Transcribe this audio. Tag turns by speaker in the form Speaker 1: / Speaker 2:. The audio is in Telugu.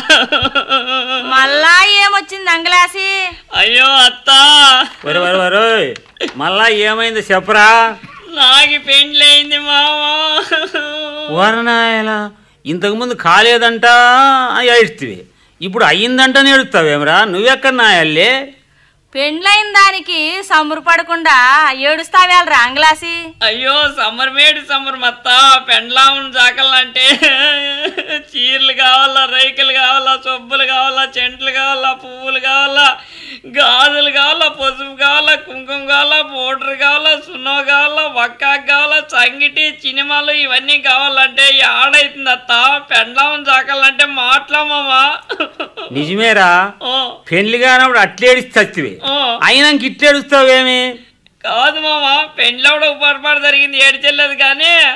Speaker 1: మళ్ళా ఏమొచ్చింది అంగలాసి
Speaker 2: అయ్యో అత్త
Speaker 3: వరే వరే వరే మళ్ళా ఏమైంది చెప్పరా
Speaker 2: నాకు పెండ్లయింది మావా
Speaker 3: వరనాయలా ఇంతకుముందు కాలేదంట ఏడుస్తుంది ఇప్పుడు అయ్యిందంట నేడుస్తావేమరా నువ్వెక్కడ నాయల్లే
Speaker 1: పెండ్లైన దానికి సంబరపడకుండా ఏడుస్తావేళరా అంగలాసి
Speaker 2: అయ్యో సమ్మర్ మేడి సమ్మర్ మత్త పెండ్లామును జాకలంటే చీరలు కావాలా రైకలు కావాలా సొబ్బులు కావాలా చెంట్లు కావాలా పువ్వులు కావాలా గాజులు కావాలా పసుపు కావాలా కుంకుమ కావాలా పౌడర్ కావాలా సున్నం కావాలా వక్కాకు కావాలా చంగిటి సినిమాలు ఇవన్నీ కావాలంటే ఆడైతుంది అత్త పెండ్లామును జాకాలంటే మాట్లామమ్మా
Speaker 3: నిజమేరా
Speaker 2: ఓ
Speaker 3: పెళ్లి కానప్పుడు అట్లేడిచి చచ్చివే
Speaker 2: ఓ
Speaker 3: అయినాక ఇట్లేడుస్తావేమి
Speaker 2: కాదు మామ పెండ్లవడ పొరపాటు జరిగింది ఏడ్చెల్లదు కానీ